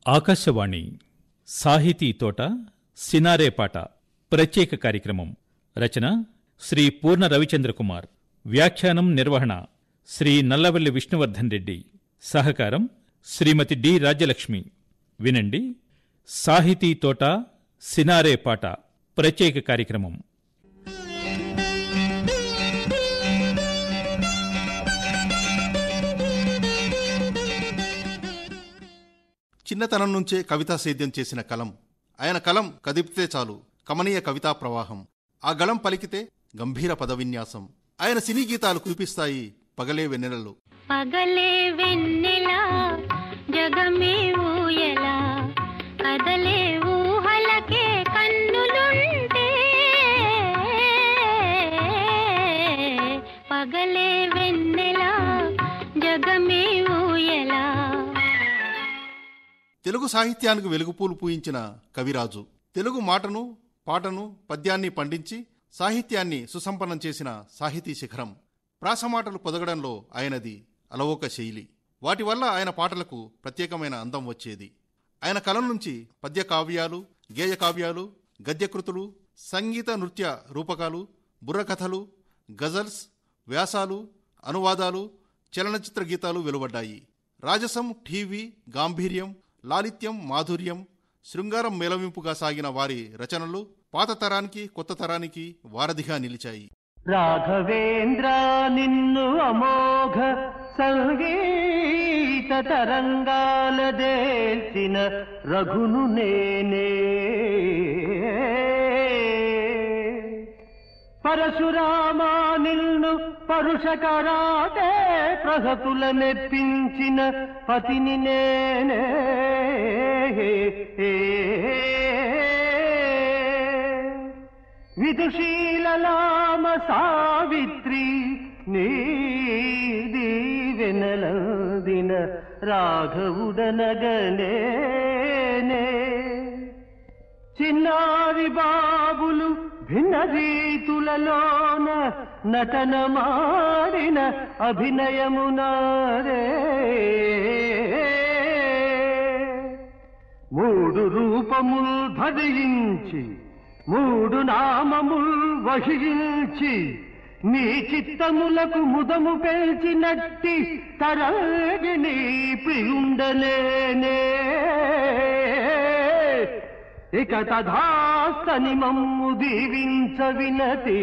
ఆకాశవాణి సాహితీ తోట సినారే పాట ప్రత్యేక కార్యక్రమం రచన శ్రీ పూర్ణ రవిచంద్ర కుమార్ వ్యాఖ్యానం నిర్వహణ శ్రీ నల్లవల్లి విష్ణువర్ధన్ రెడ్డి సహకారం శ్రీమతి డి రాజ్యలక్ష్మి వినండి సాహితీ తోట సినారే పాట ప్రత్యేక కార్యక్రమం చిన్నతనం నుంచే కవితా సేద్యం చేసిన కలం ఆయన కలం కదిపితే చాలు కమనీయ కవితా ప్రవాహం ఆ గళం పలికితే గంభీర పదవిన్యాసం ఆయన సినీ గీతాలు కురిపిస్తాయి పగలే వెన్నెలలు పగలే వెన్నెలా జగమే ఊయలా కదలే ఊహలకే కన్నులుంటే పగలే వెన్నెలా జగమే ఊయలా తెలుగు సాహిత్యానికి వెలుగుపూలు పూయించిన కవిరాజు తెలుగు మాటను పాటను పద్యాన్ని పండించి సాహిత్యాన్ని సుసంపన్నం చేసిన సాహితీ శిఖరం ప్రాసమాటలు పొదగడంలో ఆయనది అలవోక శైలి వాటి వల్ల ఆయన పాటలకు ప్రత్యేకమైన అందం వచ్చేది ఆయన కలం నుంచి పద్య కావ్యాలు గేయ కావ్యాలు గద్యకృతులు సంగీత నృత్య రూపకాలు బుర్రకథలు గజల్స్ వ్యాసాలు అనువాదాలు చలనచిత్ర గీతాలు వెలువడ్డాయి రాజసం ఠీవీ గాంభీర్యం లాలిత్యం మాధుర్యం శృంగారం మేళవింపుగా సాగిన వారి రచనలు పాత తరానికి కొత్త తరానికి వారధిగా నిలిచాయి రాఘవేంద్ర నిన్ను అమోఘ సంగీత తరంగాల దేల్చిన రఘును నేనే పరశురామా నిన్ను పరుష కరాటే ప్రహతుల మెప్పించిన పతిని నేనే విదుషీలలామ సావిత్రి నీది వెనలందిన రాఘవుడనగనేనే చిన్నారి బాబులు భిన్న రీతులలోన నటన మాడిన అభినయమునారే మూడు రూపముల్ ధరించి మూడు నామముల్ వహించి నీ చిత్తములకు ముదము పెంచినట్టి తరంగిణి ప్రియుండలేనే ఇక తథాస్తని మమ్ము దీవించ వినతి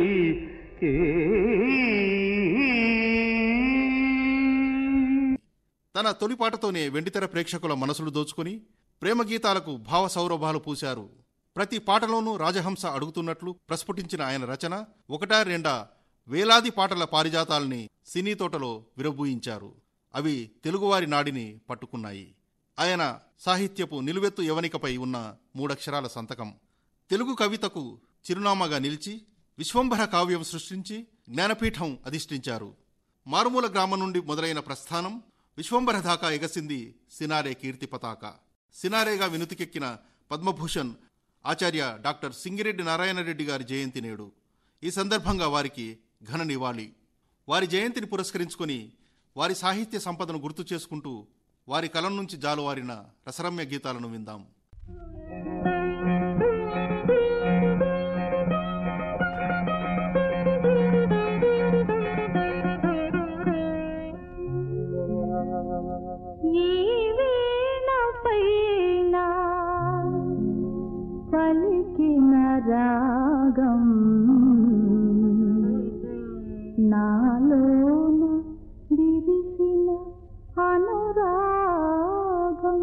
తన తొలి పాటతోనే వెండితెర ప్రేక్షకుల మనసులు దోచుకుని ప్రేమ గీతాలకు భావ సౌరభాలు పూశారు ప్రతి పాటలోనూ రాజహంస అడుగుతున్నట్లు ప్రస్ఫుటించిన ఆయన రచన ఒకటా రెండా వేలాది పాటల పారిజాతాల్ని సినీ తోటలో విరబూయించారు అవి తెలుగువారి నాడిని పట్టుకున్నాయి ఆయన సాహిత్యపు నిలువెత్తు యవనికపై ఉన్న మూడక్షరాల సంతకం తెలుగు కవితకు చిరునామాగా నిలిచి విశ్వంభర కావ్యం సృష్టించి జ్ఞానపీఠం అధిష్ఠించారు మారుమూల గ్రామం నుండి మొదలైన ప్రస్థానం విశ్వంభర దాకా ఎగసింది సినారే కీర్తి పతాక సినారేగా వినుతికెక్కిన పద్మభూషణ్ ఆచార్య డాక్టర్ సింగిరెడ్డి నారాయణరెడ్డి గారి జయంతి నేడు ఈ సందర్భంగా వారికి ఘన నివాళి వారి జయంతిని పురస్కరించుకొని వారి సాహిత్య సంపదను గుర్తు చేసుకుంటూ వారి కలం నుంచి జాలువారిన రసరమ్య గీతాలను విందాం ఈ వీణపైన పలికిన రాగం నాలోన విరిసిన అనురాగం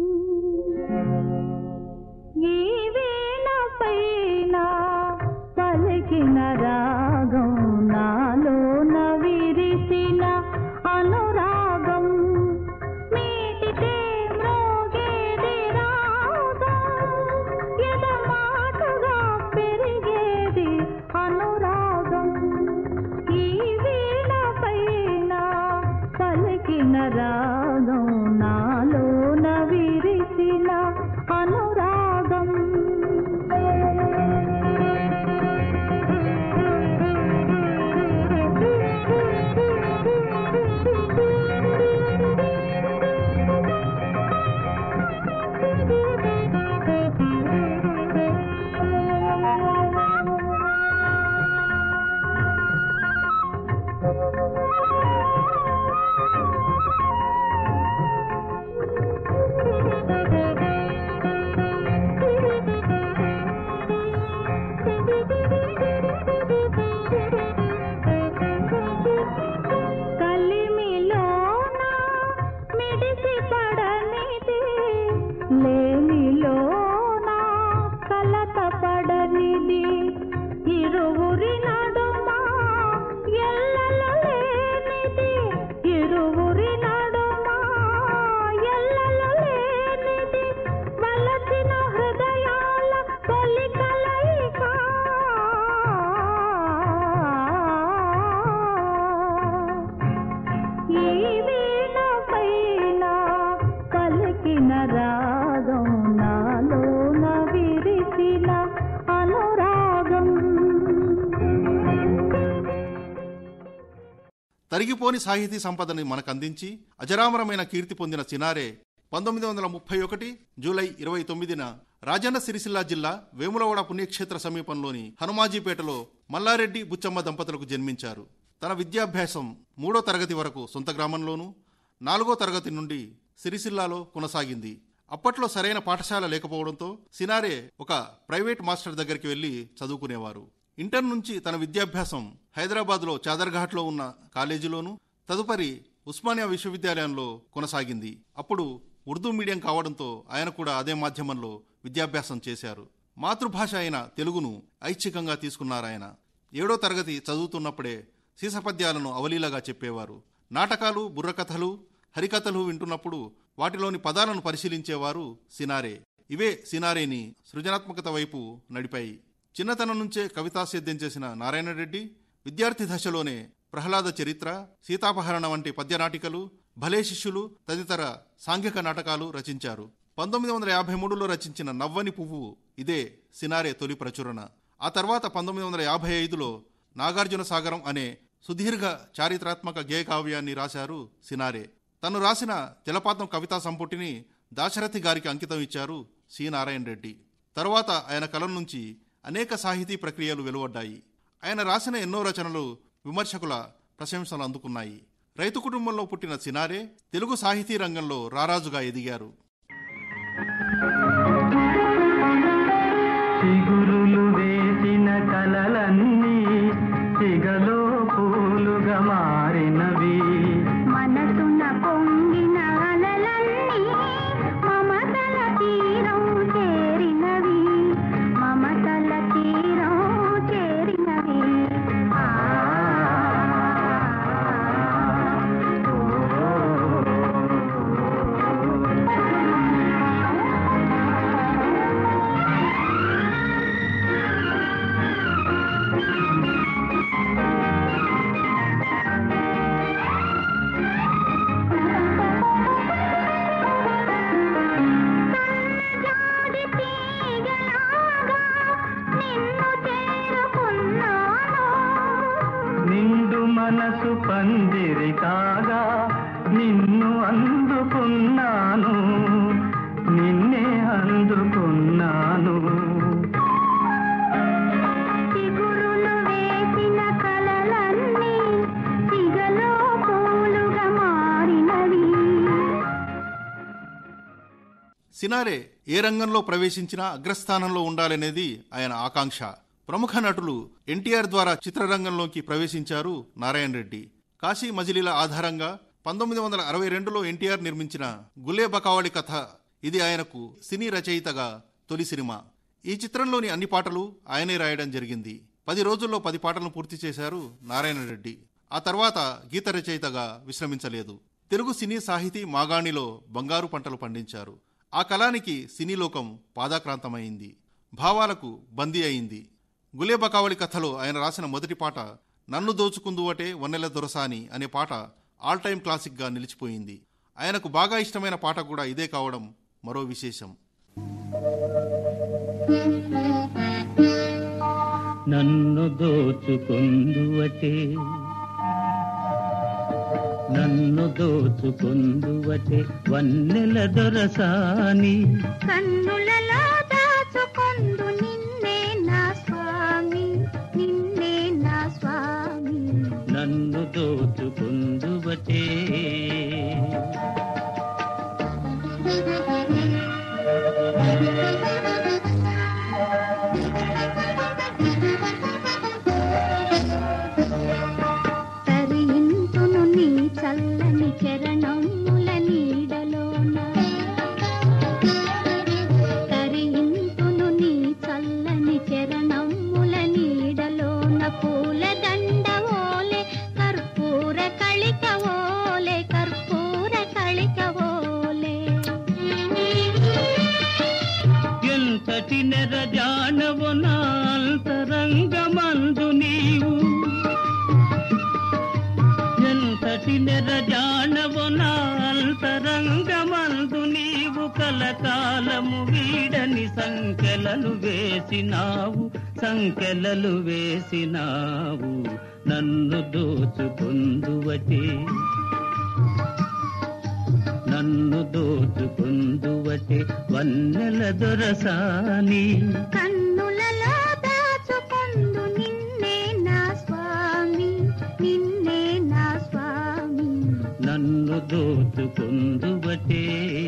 ఈ వీణపైన పలికిన రాగం నాలోన విరిసిన అనురాగం మీటితే మ్రోగేది రాగం ఎదమాటుగా పెరిగేది అనురాగం ఈ వీణపైన పలికిన రాగం నాలోన విరిసిన అనురాగం కలిమిలోన మిడిసి పడనిది లేమిలోన కలత పడనిది ఇరువురి నడుమ ఎల్లలు లేనిది ఇరువురి నడుమ ఎల్లలు లేనిది వలసిన హృదయాల తొలి కలయిక ఈ వీణ పైన పలికిన రాగం నాలోన విరిసిన అనురాగం తరిగిపోని సాహితీ సంపదని మనకందించి అజరామరమైన కీర్తి పొందిన సినారే పంతొమ్మిది వందల ముప్పై ఒకటి జూలై ఇరవై తొమ్మిదిన రాజన్న సిరిసిల్ల జిల్లా వేములవాడ పుణ్యక్షేత్ర సమీపంలోని హనుమాజీపేటలో మల్లారెడ్డి బుచ్చమ్మ దంపతులకు జన్మించారు తన విద్యాభ్యాసం మూడో తరగతి వరకు సొంత గ్రామంలోనూ నాలుగో తరగతి నుండి సిరిసిల్లాలో కొనసాగింది అప్పట్లో సరైన పాఠశాల లేకపోవడంతో సినారే ఒక ప్రైవేట్ మాస్టర్ దగ్గరికి వెళ్లి చదువుకునేవారు ఇంటర్ నుంచి తన విద్యాభ్యాసం హైదరాబాద్లో చాదర్ఘాట్లో ఉన్న కాలేజీలోను తదుపరి ఉస్మానియా విశ్వవిద్యాలయంలో కొనసాగింది అప్పుడు ఉర్దూ మీడియం కావడంతో ఆయన కూడా అదే మాధ్యమంలో విద్యాభ్యాసం చేశారు మాతృభాష అయిన తెలుగును ఐచ్ఛికంగా తీసుకున్నారాయన ఏడో తరగతి చదువుతున్నప్పుడే సీసపద్యాలను అవలీలగా చెప్పేవారు నాటకాలు బుర్రకథలు హరికథలు వింటున్నప్పుడు వాటిలోని పదాలను పరిశీలించేవారు సినారే ఇవే సినారేని సృజనాత్మకత వైపు నడిపాయి చిన్నతనం నుంచే కవితా సేద్యం చేసిన నారాయణ రెడ్డి విద్యార్థి దశలోనే ప్రహ్లాద చరిత్ర సీతాపహరణ వంటి పద్యనాటికలు భలే శిష్యులు తదితర సాంఘిక నాటకాలు రచించారు పంతొమ్మిది వందల యాభై మూడులో రచించిన నవ్వని పువ్వు ఇదే సినారే తొలి ప్రచురణ ఆ తర్వాత పంతొమ్మిది వందల యాభై ఐదులో నాగార్జున సాగరం అనే సుదీర్ఘ చారిత్రాత్మక గేయ కావ్యాన్ని రాశారు సినారే తను రాసిన జలపాతం కవితా సంపుటిని దాశరథి గారికి అంకితం ఇచ్చారు సి నారాయణ రెడ్డి తరువాత ఆయన కలం నుంచి అనేక సాహితీ ప్రక్రియలు వెలువడ్డాయి ఆయన రాసిన ఎన్నో రచనలు విమర్శకుల ప్రశంసలు అందుకున్నాయి రైతు కుటుంబంలో పుట్టిన సినారే తెలుగు సాహితీ రంగంలో రారాజుగా ఎదిగారు చిగురులు వేసిన కలలన్నీ సిగలో పూలుగా మారినవి మనసున పొంగిన అలలన్నీ మమతల తీరం చేరినవి మమతల తీరం చేరినవి ఆ జాడి తీగలాగా నిన్ను చేరుకున్నాను నిండు మనసు పందిరి కాగా నిన్ను అందుకున్నాను నిన్నే అందుకున్నాను చిగురులు వేసిన కలలన్నీ సిగలో పూలుగా మారినవి సినారే ఏ రంగంలో ప్రవేశించినా అగ్రస్థానంలో ఉండాలనేది ఆయన ఆకాంక్ష ప్రముఖ నటులు ఎన్టీఆర్ ద్వారా చిత్రరంగంలోకి ప్రవేశించారు నారాయణ రెడ్డి కాశీ మజిలీల ఆధారంగా పంతొమ్మిది వందల అరవై రెండులో ఎన్టీఆర్ నిర్మించిన గులే బకావళి కథ ఇది ఆయనకు సినీ రచయితగా తొలి సినిమా ఈ చిత్రంలోని అన్ని పాటలు ఆయనే రాయడం జరిగింది పది రోజుల్లో పది పాటలను పూర్తి చేశారు నారాయణ రెడ్డి ఆ తర్వాత గీత రచయితగా విశ్రమించలేదు తెలుగు సినీ సాహితీ మాగాణిలో బంగారు పంటలు పండించారు ఆ కళానికి సినీ లోకం పాదాక్రాంతమైంది భావాలకు బందీ అయింది గులే బకావళి కథలో ఆయన రాసిన మొదటి పాట నన్ను దోచుకుందువటే వన్నెల దొరసాని అనే పాట ఆల్ టైమ్ క్లాసిక్గా నిలిచిపోయింది ఆయనకు బాగా ఇష్టమైన పాట కూడా ఇదే కావడం మరో విశేషం నన్ను దోచుకొందువటే నన్ను దోచుకొందువటే వన్నెల దొరసాని కన్నులలో దాచుకొందు నిన్నే నా స్వామి నిన్నే నా స్వామి నన్ను దో దోచుకుందువటే తరింతును నీ చల్లని చరణముల నీడలోన తరింతును నీ చల్లని చరణముల నీడలోన పూల దండ ఓలే కర్పూర కళిక ఓలే కర్పూర కళిక ఓలే ఎంతటి నెరజానవు నాంతరంగమందు నీవు ఎంతటి నెరజానవు నాంతరంగమందు నీవు కలకాలము వీడని సంఖ్యలలు వేసినావు సంఖ్యలలు వేసినావు నన్ను దోచుకుందువటే నన్ను దోచుకుందువటే వన్నెల దొరసాని కన్నులలో దాచుకొందు నిన్నే నా స్వామి నిన్నే నా స్వామి నన్ను దోచుకుందువటే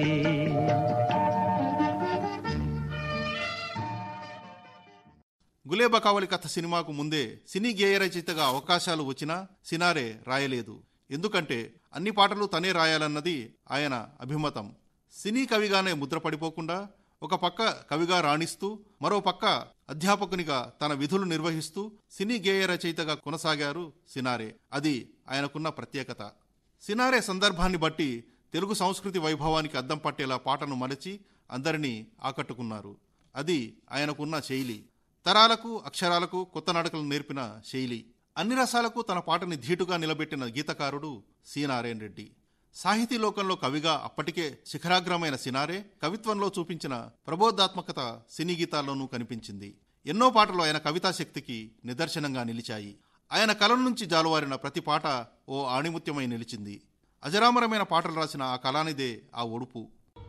గులేబ కావలి కథ సినిమాకు ముందే సినీ గేయ రచయితగా అవకాశాలు వచ్చినా సినారే రాయలేదు ఎందుకంటే అన్ని పాటలు తనే రాయాలన్నది ఆయన అభిమతం సినీ కవిగానే ముద్ర పడిపోకుండా ఒక పక్క కవిగా రాణిస్తూ మరో పక్క అధ్యాపకునిగా తన విధులు నిర్వహిస్తూ సినీ గేయ రచయితగా కొనసాగారు సినారే అది ఆయనకున్న ప్రత్యేకత సినారే సందర్భాన్ని బట్టి తెలుగు సంస్కృతి వైభవానికి అద్దం పట్టేలా పాటను మలచి అందరినీ ఆకట్టుకున్నారు అది ఆయనకున్న శైలి తరాలకు అక్షరాలకు కొత్త నడకలు నేర్పిన శైలి అన్ని రసాలకు తన పాటని ధీటుగా నిలబెట్టిన గీతకారుడు సి నారాయణ రెడ్డి సాహితీ లోకంలో కవిగా అప్పటికే శిఖరాగ్రమైన సినారే కవిత్వంలో చూపించిన ప్రబోధాత్మకత సినీ గీతాల్లోనూ కనిపించింది ఎన్నో పాటలు ఆయన కవితా శక్తికి నిదర్శనంగా నిలిచాయి ఆయన కలం నుంచి జాలువారిన ప్రతి పాట ఓ ఆణిముత్యమై నిలిచింది అజరామరమైన పాటలు రాసిన ఆ కళానిదే ఆ ఒడుపు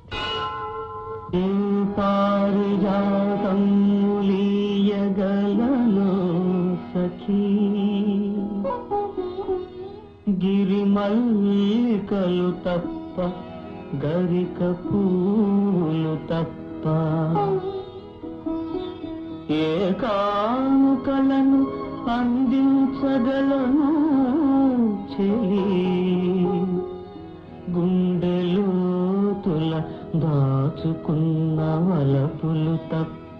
పారిజాతములీయగలను సఖీ గిరిమల్లికలు తప్ప గరిక పూలు తప్ప ఏ కానుకలను అందించగలను చెలి గుండెలోతుల దాచుకున్న వలపులు తప్ప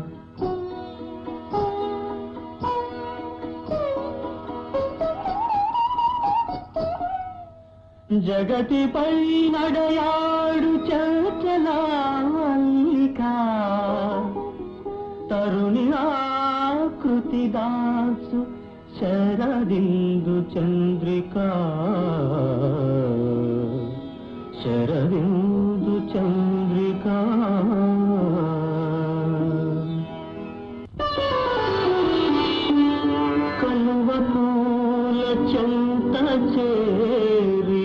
జగతిపై నడయాడు చచలా మల్లిక తరుణి ఆకృతి దాసు శరదిందు చంద్రిక శరదిందు చంద్రిక కలువ పూల చెంత చేరి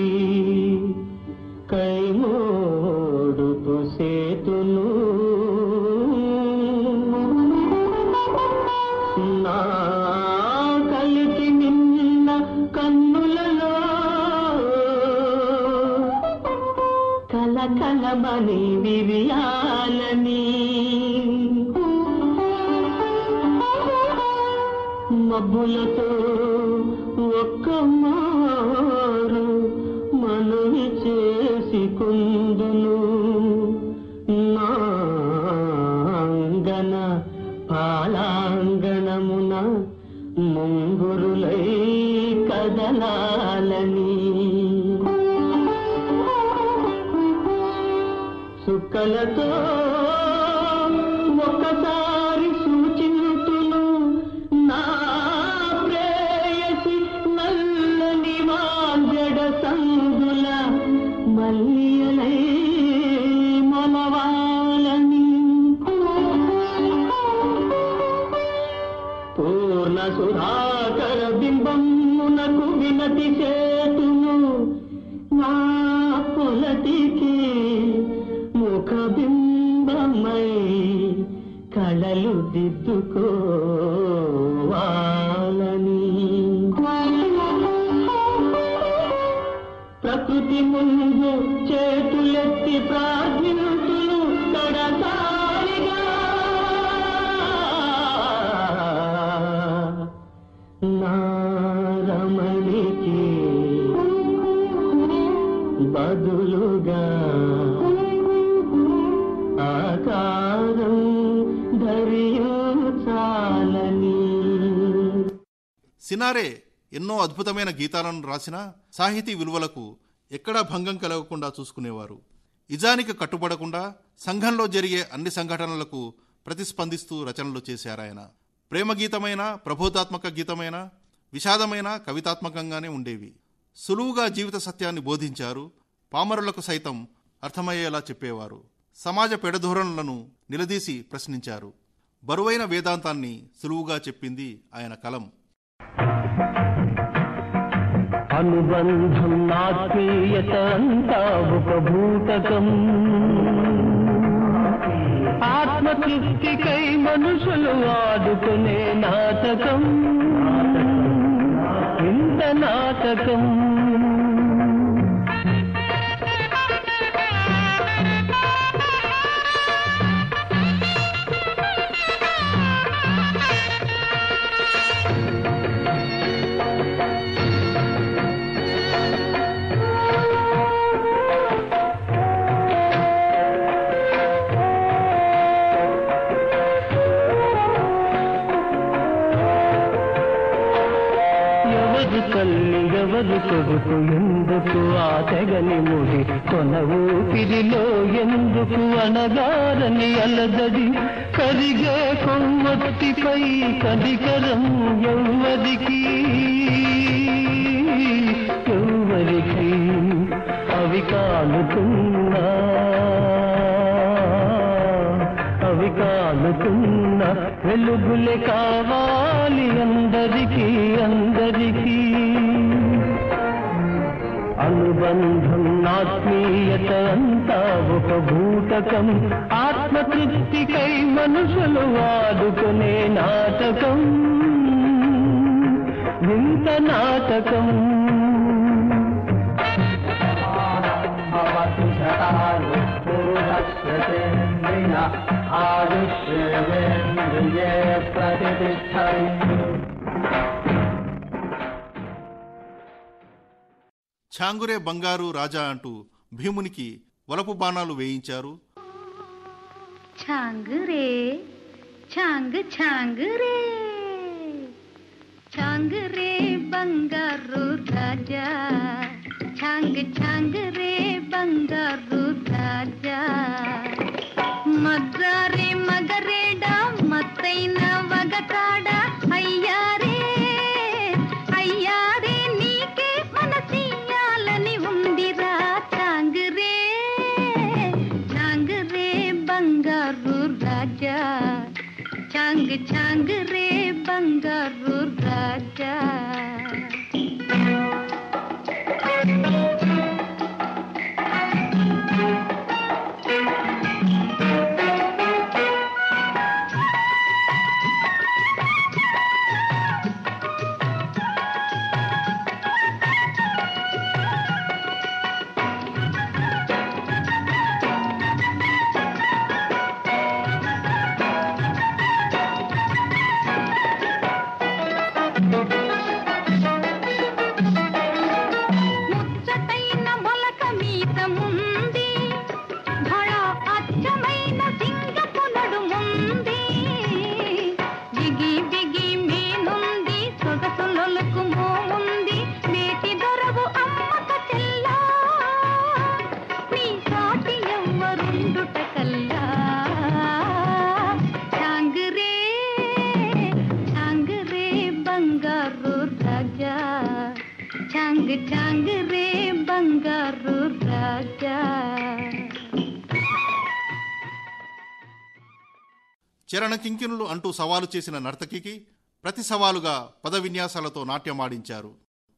కైమోడుపు సేతులు నా కలికి నిన్న కన్నులలో కలకలమని విరియాలని మబ్బులతో ఒక్క మారు మనవి చేసి కుందును నాంగన పాలాంగణమున ముంగురులై కదలాలని సుక్కలతో ఒకసారి సూచింతును నా ప్రేయసి నల్లని వాజడ సందుల మల్లియలై మొలవాలని పూర్ణ సుధాకర బింబమునకు వినతి చేతును నా పొలటికి ముఖ బింబమై కళలు దిద్దుకోవాలని శృతి ముందు చేతులెత్తి ప్రార్థించును కడసారిగా నారమణికి బదులుగా ఆకారం ధరించాలని సినారే ఎన్నో అద్భుతమైన గీతాలను రాసినా సాహితీ విలువలకు ఎక్కడా భంగం కలగకుండా చూసుకునేవారు ఇజానికి కట్టుబడకుండా సంఘంలో జరిగే అన్ని సంఘటనలకు ప్రతిస్పందిస్తూ రచనలు చేశారాయన ప్రేమ గీతమైన ప్రబోధాత్మక గీతమైన విషాదమైన కవితాత్మకంగానే ఉండేవి సులువుగా జీవిత సత్యాన్ని బోధించారు పామరులకు సైతం అర్థమయ్యేలా చెప్పేవారు సమాజ పెడధోరణులను నిలదీసి ప్రశ్నించారు బరువైన వేదాంతాన్ని సులువుగా చెప్పింది ఆయన కలం అనుబంధం ఆత్మీయత అంతా ఒక భూతకం ఆత్మతృప్తికై మనుషులు ఆడుకునే నాటకం ఇంత నాటకం ఎవరు తల్లి ఎవరు కొడుకు ఎందుకు ఆ తెగని ముడి కొన ఊపిరిలో ఎందుకు అనగారని అలదడి కరిగే కొమ్మొత్తిపై కదికరం ఎవ్వరికి ఎవ్వరికి అవి కాలుతున్నా అవి కాలుతున్న వెలుగులే కావాలి అందరికీ అందరికీ అనుబంధం ఆత్మీయత అంతా ఒక భూతకం ఆత్మతృప్తికై మనుషులు వాడుకునే నాటకం వింత నాటకం ఛాంగురే బంగారు రాజా అంటూ భీమునికి వలపు బాణాలు వేయించారు ఛాంగ్ రే ఛాంగ్ ఛాంగ్ రే ఛాంగ్ రే బంగారు రాజా ఛాంగ్ ఛాంగ్ రే బంగారు రాజా మద్రారే మగరేడా మత్తైన వగతాడ అయ్యారే అయ్యారే నీకే మనసియాలని ఉందిరా ఛాంగ్ రే ఛాంగ్ రే బంగారు రాజా ఛాంగ్ ఛాంగ్ రే బంగారు రాజా ముచ్చటైన మొలక మీద ముంది భళ అచ్చమైన సింగపు నడుముంది బిగి బిగి మీనుంది సొగసు లొలకు మోముంది మేటి దొరవు అమ్మక చెల్లా నీ సాటి ఎవ్వరుండుట కల్లా చాంగరే చాంగరే బంగారు రాజా చాంగ్ చాంగ్ రే బంగారు రాజా చరణ కింకిణులు అంటూ సవాలు చేసిన నర్తకికి ప్రతి సవాలుగా పద విన్యాసాలతో నాట్యమాడించారు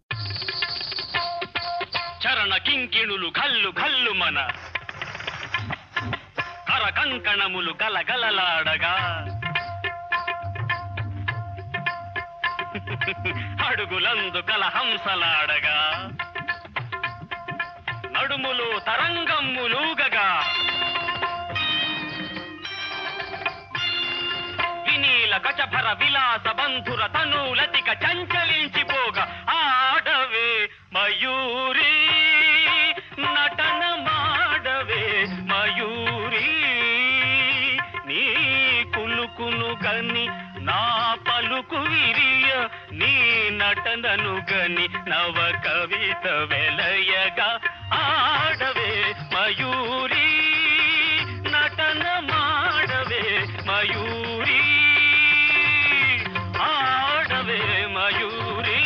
చరణ కింకిణులు గల్లు గల్లు మన కర కంకణములు గలగలలాడగా అడుగులందు కల హంసలాడగా తలలో తరంగమ్ములూగగా వినీల గజభర విలాస బంధుర తనూలతిక చంచలించిపోగా ఆడవే మయూరి నటన మాడవే మయూరి నీ కులుకును గని నా పలుకు విరియ నీ నటనను గని నవ కవిత వెలయగా ఆడవే మయూరి నటన మాడవే మయూరి ఆడవే మయూరి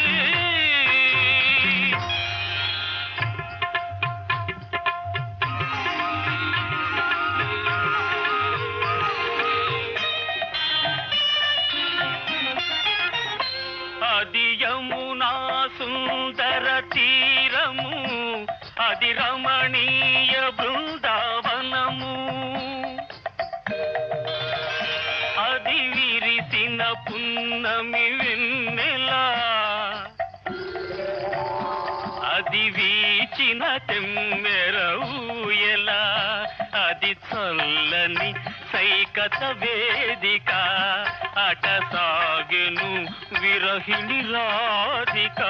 అది యమునా సుందర తీరము అది రమణీయ బృందావనము అది విరిసిన పున్నమి వెన్నెలా అది వీచిన తెమ్మెర ఊయలా అది చల్లని సైకత వేదిక అట సాగెను విరహిణి రాధిక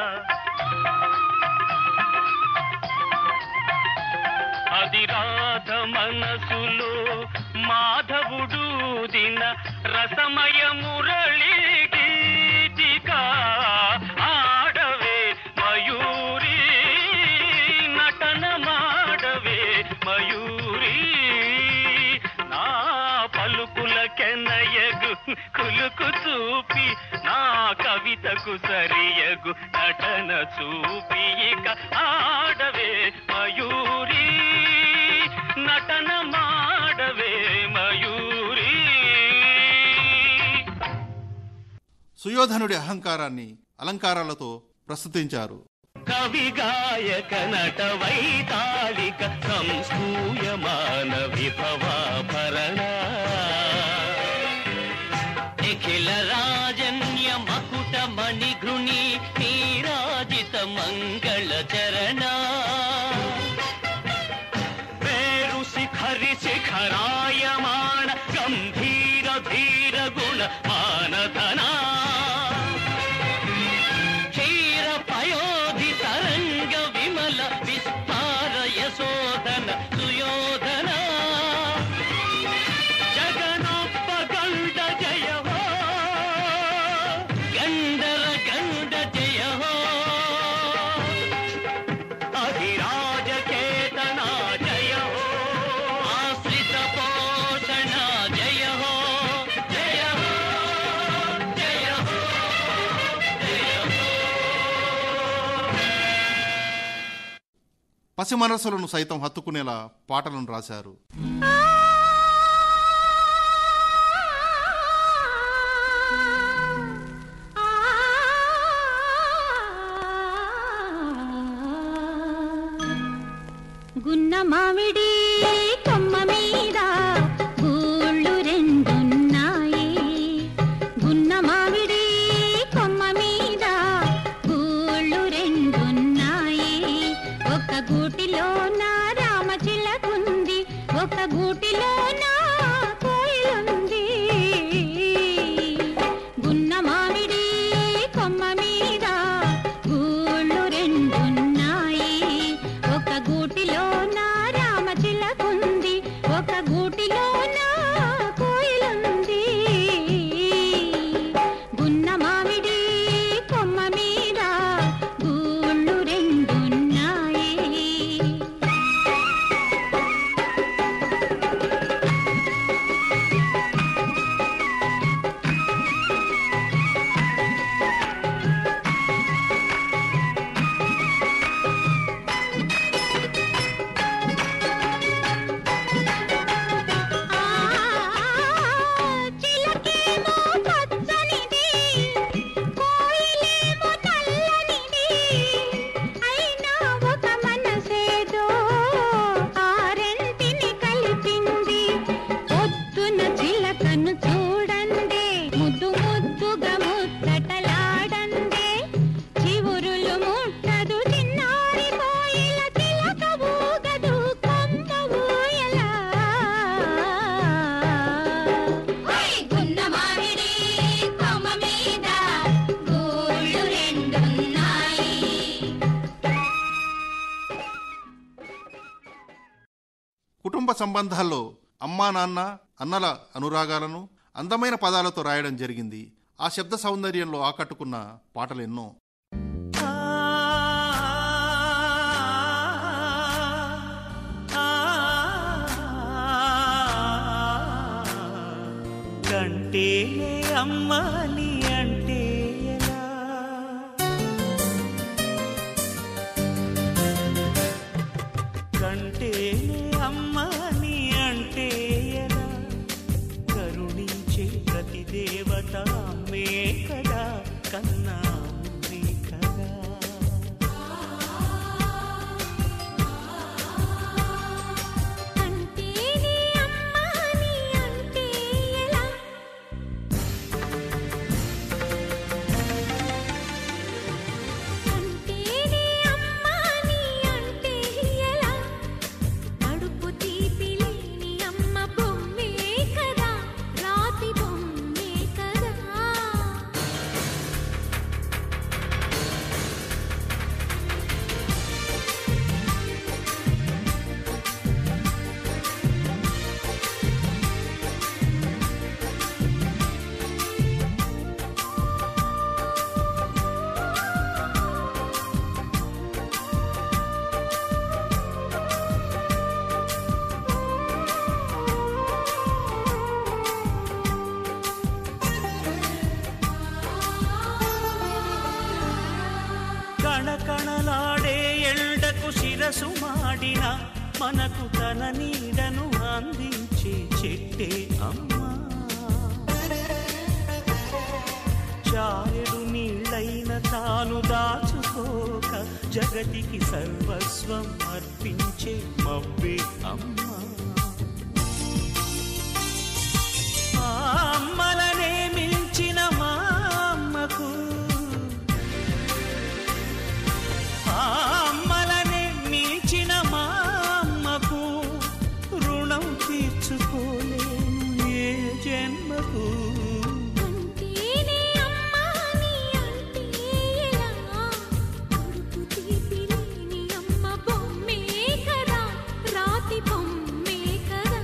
అది రాధ మనసులో మాధవుడు దిన రసమయ మురళి గీతిక ఆడవే మయూరి నటన మాడవే మయూరి నా పలుకుల కెనయగు కులుకు చూపి నా కవితకు సరియగు నటన చూపి ఇక ఆడవే మయూరి నటన మాడవే మయూరి సుయోధనుడి అహంకారాన్ని అలంకారాలతో ప్రస్తుతించారు కవి గాయక నట వైతాళిక సంస్కూయమాన విభవాభరణ నిఖిల రాజన్య మకుట మణిఘృణి నీరాజిత మంగళ చరణ పేరు శిఖరి శిఖరాయమాణ గంభీర ధీర గుణ మానధనా క్షీర పయోధి తరంగ విమల విస్తార యశోధన సుయోధన జగనొప్ప గండ జయ హో గండర గండ జయ హో అధిరాజ కేతన జయ హో ఆశ్రిత పోషణ జయ హో జయ హో జయ హో జయ హో పసి మనసులను సైతం హత్తుకునేలా పాటలను రాశారు గున్న మామిడి కొమ్మ మీద గూళ్ళు రెండున్నాయి గున్న మామిడి కొమ్మ మీద గూళ్ళు రెండున్నాయి ఒక గూటిలో నా రామచిలకుంది ఒక గూటిలో నా కోయిలుంది గున్న మామిడి కొమ్మ మీద గూళ్ళు రెండున్నాయి ఒక గూటిలో నా రామచిలకుంది కుటుంబ సంబంధాల్లో అమ్మా నాన్న అన్నల అనురాగాలను అందమైన పదాలతో రాయడం జరిగింది ఆ శబ్ద సౌందర్యంలో ఆకట్టుకున్న పాటలెన్నో కంటేనే అమ్మని అంటే ఎలా కంటేనే అమ్మని అంటే ఎలా కరుణించే ప్రతి దేవత అమ్మే కదా కన్నా అమ్మే కదా అంటేనే అమ్మాని అంటే ఎలా అంటేనే అమ్మాని అంటే ఎలా కడుపు తీపి లేని అమ్మ బొమ్మే కదా రాతి బొమ్మే కదా కణకణలాడే ఎల్డకు శిరసు మాడిన మనకు తన నీడను అందించే చెట్టే అమ్మా చారెడు నీళ్ళైన తాను దాచుకోక జగతికి సర్వస్వం అర్పించే మవ్వే అమ్మా ఆ అమ్మలనే మించిన మా అమ్మకు ఆ అమ్మలనే మించిన మా అమ్మకు రుణం తీర్చుకోలేను ఏ జన్మకు అంటేనే అమ్మాని అంటే ఎలా కడుపు తీపి లేని అమ్మ బొమ్మే కదా రాతి బొమ్మే కదా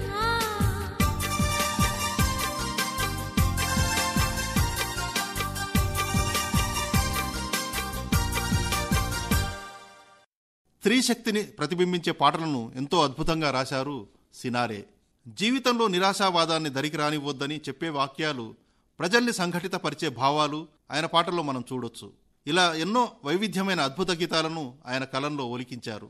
స్త్రీ శక్తిని ప్రతిబింబించే పాటలను ఎంతో అద్భుతంగా రాశారు సినారే జీవితంలో నిరాశావాదాన్ని దరికి రానివ్వొద్దని చెప్పే వాక్యాలు ప్రజల్ని సంఘటితపరిచే భావాలు ఆయన పాటల్లో మనం చూడొచ్చు ఇలా ఎన్నో వైవిధ్యమైన అద్భుత గీతాలను ఆయన కలంలో ఒలికించారు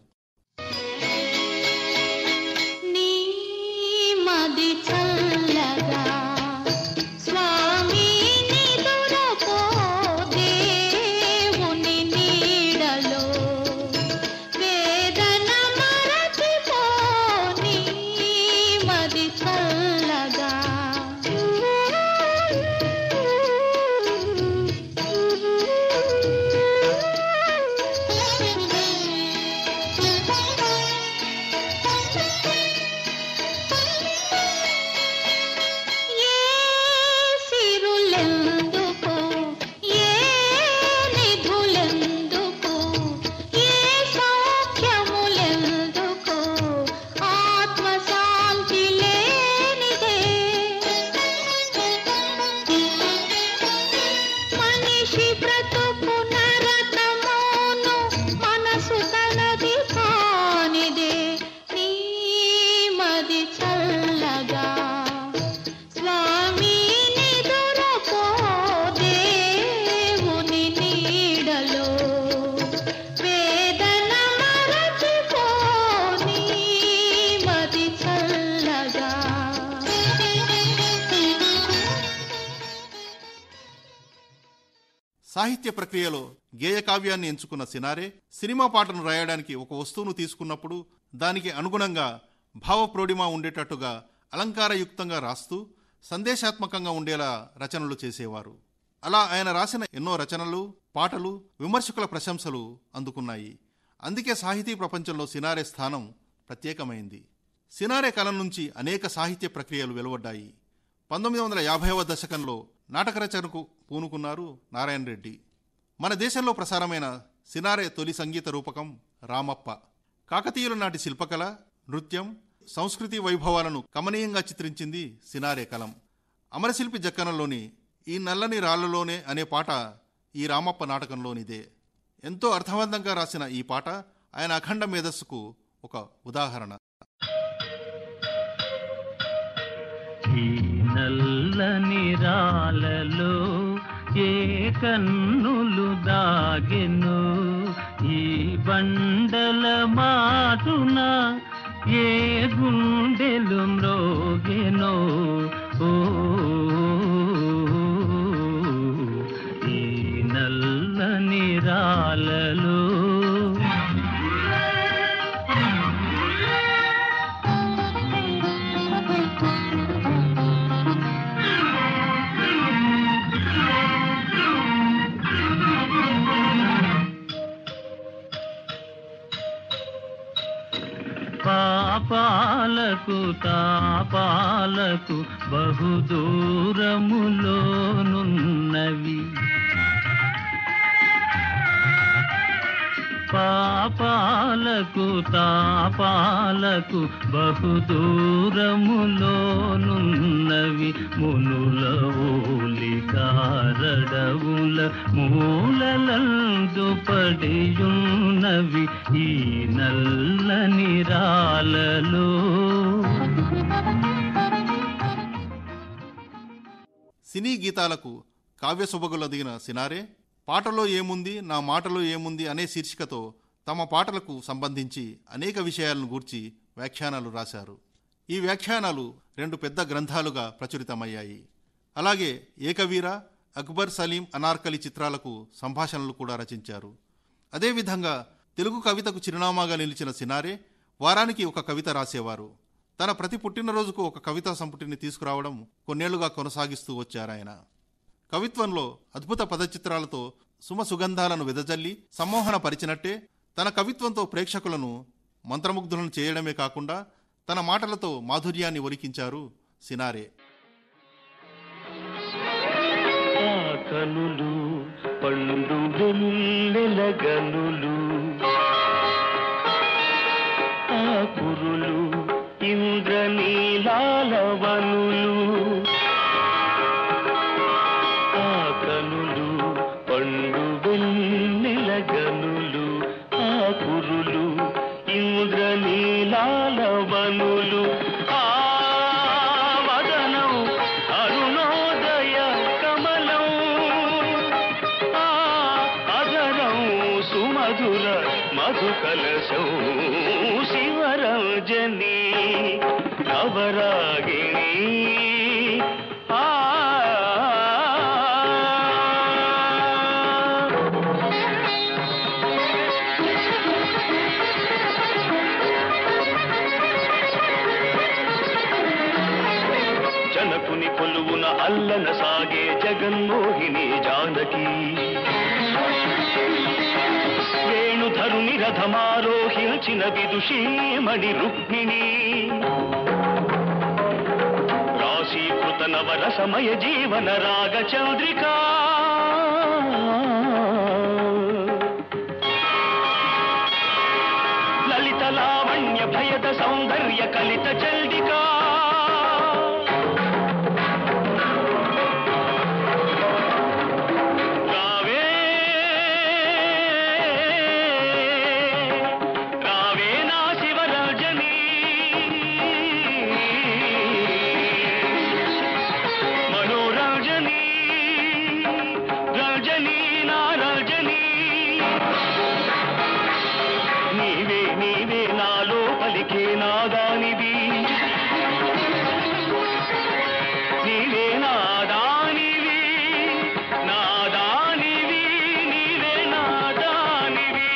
నీ మది చల్లగా స్వామి నిదురపో దేవుని నీడలో వేదన మరచిపో నీ మది చల్లగా ఏ సిరులెందుకు ఏ నిధులెందుకు ఏ సౌఖ్యములెందుకు ఆత్మశాంతి లేనిదే మనిషి బ్రతుకు నరకమోను మనసు తనది కానిదే నీ మది చల్లగా స్వామి నిదురపో దేవుని నీడలో వేదన మరచిపో నీ మది చల్లగా సాహిత్య ప్రక్రియలో గేయ కావ్యాన్ని ఎంచుకున్న సినారే సినిమా పాటను రాయడానికి ఒక వస్తువును తీసుకున్నప్పుడు దానికి అనుగుణంగా భావప్రోడిమా ఉండేటట్టుగా అలంకారయుక్తంగా రాస్తూ సందేశాత్మకంగా ఉండేలా రచనలు చేసేవారు అలా ఆయన రాసిన ఎన్నో రచనలు పాటలు విమర్శకుల ప్రశంసలు అందుకున్నాయి అందుకే సాహితీ ప్రపంచంలో సినారే స్థానం ప్రత్యేకమైంది సినారే కలం నుంచి అనేక సాహిత్య ప్రక్రియలు వెలువడ్డాయి పంతొమ్మిది వందల యాభైవ దశకంలో నాటక రచనకు పూనుకున్నారు నారాయణ రెడ్డి మన దేశంలో ప్రసారమైన సినారే తొలి సంగీత రూపకం రామప్ప కాకతీయుల నాటి శిల్పకళ నృత్యం సంస్కృతి వైభవాలను కమనీయంగా చిత్రించింది సినారే కలం అమరశిల్పి జక్కనలోని ఈ నల్లని రాళ్లలోనే అనే పాట ఈ రామప్ప నాటకంలోనిదే ఎంతో అర్థవంతంగా రాసిన ఈ పాట ఆయన అఖండ మేధస్సుకు ఒక ఉదాహరణ ఈ నల్లని రాలలో ఏ కన్నులు దాగెను ఈ బండల మాటున ఏ గుండెలు మ్రోగెనో ఓ ఈ నల్లని రాలలో పాపాలకు తాపాలకు బహుదూరములోనున్నవి పాపాలకు తాపాలకు బహుదూరములోనున్నవి మునుల ఓలికారడవుల మూలలందు పడియున్నవి ఈ నల్లని రాలలో సినీ గీతాలకు కావ్య సొబగులదిగిన సినారే పాటలో ఏముంది నా మాటలో ఏముంది అనే శీర్షికతో తమ పాటలకు సంబంధించి అనేక విషయాలను గూర్చి వ్యాఖ్యానాలు రాశారు ఈ వ్యాఖ్యానాలు రెండు పెద్ద గ్రంథాలుగా ప్రచురితమయ్యాయి అలాగే ఏకవీర అక్బర్ సలీం అనార్కలి చిత్రాలకు సంభాషణలు కూడా రచించారు అదేవిధంగా తెలుగు కవితకు చిరునామాగా నిలిచిన సినారే వారానికి ఒక కవిత రాసేవారు తన ప్రతి పుట్టినరోజుకు ఒక కవితా సంపుటిని తీసుకురావడం కొన్నేళ్లుగా కొనసాగిస్తూ వచ్చారాయన కవిత్వంలో అద్భుత పదచిత్రాలతో సుమ సుగంధాలను వెదజల్లి సమ్మోహన పరిచినట్టే తన కవిత్వంతో ప్రేక్షకులను మంత్రముగ్ధులను చేయడమే కాకుండా తన మాటలతో మాధుర్యాన్ని ఒలికించారు సినారే ఆ కనులు పండు వెన్నెల గనులు ఆ కురులు ఇంద్రనీలాలవనులు ఆ కనులు పండు వెన్నెల గనులు ఆ కురులు ఇంద్రనీలాలవనులు ఆ వదనం అరుణోదయ కమలం ఆ అదరం సుమధుర మధుకలశం శివరంజని నవరాగిణి ఆ జనకుని కొలువున అల్లన సాగే జగన్మోహిని జానకి వేణుధరుని రథమారోహించిన విదుషీమణి రుక్మిణి రాశీకృత నవరసమయ జీవన రాగ చంద్రికా లలిత లావణ్య భయద సౌందర్య కలిత చల్డికా రావే రావే నా శివరాజని మనోరాజని రాజని నా రాజని నీవే నీవే నాలో పలికే నాదానివి నీవే నాదానివి నాదానివి నీవే నాదానివి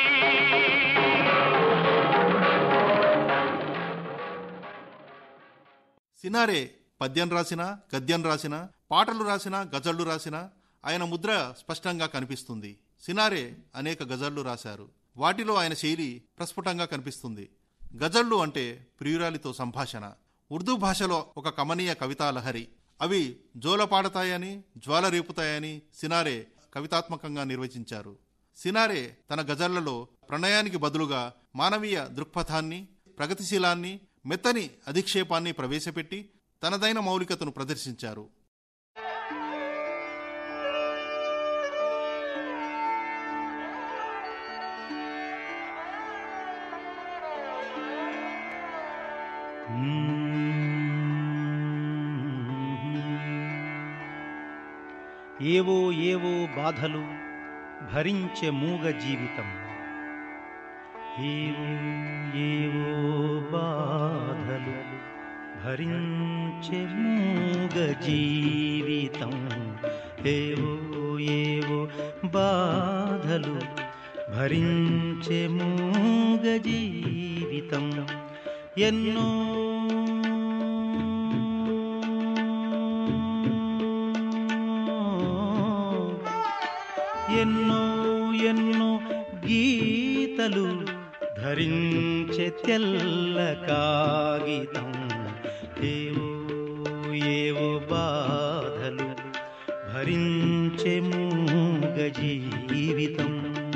సినారే పద్యం రాసినా గద్యం రాసినా పాటలు రాసినా గజళ్లు రాసినా ఆయన ముద్ర స్పష్టంగా కనిపిస్తుంది సినారే అనేక గజళ్లు రాశారు వాటిలో ఆయన శైలి ప్రస్ఫుటంగా కనిపిస్తుంది గజళ్లు అంటే ప్రియురాలితో సంభాషణ ఉర్దూ భాషలో ఒక కమనీయ కవితా లహరి అవి జోల పాడతాయని జ్వాల రేపుతాయని సినారే కవితాత్మకంగా నిర్వచించారు సినారే తన గజళ్లలో ప్రణయానికి బదులుగా మానవీయ దృక్పథాన్ని ప్రగతిశీలాన్ని మెత్తని అధిక్షేపాన్ని ప్రవేశపెట్టి తనదైన మౌలికతను ప్రదర్శించారు ఏవో ఏవో బాధలు భరించే మూగ జీవితం ఏవో ఏవో బాధలు భరించే మూగ జీవితం ఏవో ఏవో బాధలు భరించే మూగ జీవితం ఎన్నో ఎన్నో ఎన్నో గీతలు ధరించే తెల్ల కాగితం ఏవో ఏవో బాధలు భరించే మూగ జీవితం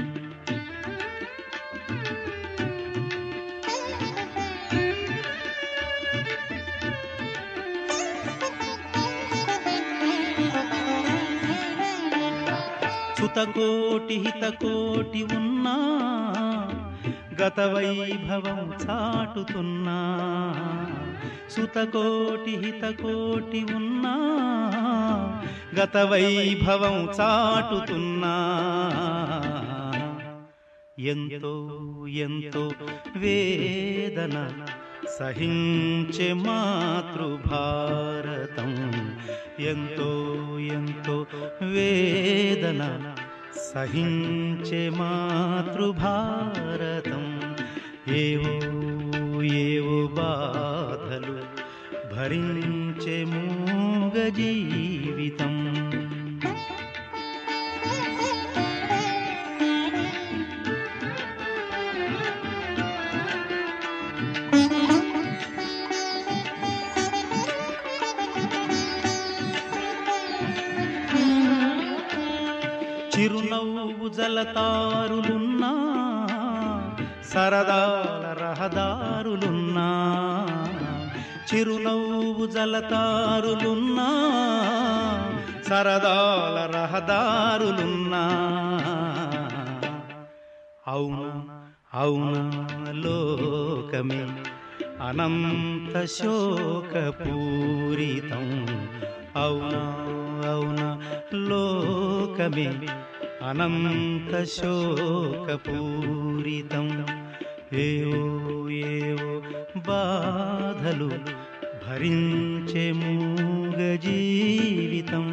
సుతకోటి హితకోటి ఉన్నా గత వైభవం చాటుతున్నా సుతకోటి హితకోటి ఉన్నా గత వైభవం చాటుతున్నా ఎంతో ఎంతో వేదన సహించే మాతృభారతం ఎంతో ఎంతో వేదన సహించే మాతృభారతం ఏవో ఏవో బాధలు భరించే మూగ జీవితం చిరునవ్వు జలతారులున్నా సరదాల రహదారులున్నా చిరునవ్వు జలతారులున్నా సరదాల రహదారులున్నా అవునా అవునా లోకమే అనంత శోకపూరితం అవునా అవునా లోకమే అనంత శోకపూరితం ఏవో ఏవో బాధలు భరించే మూగ జీవితం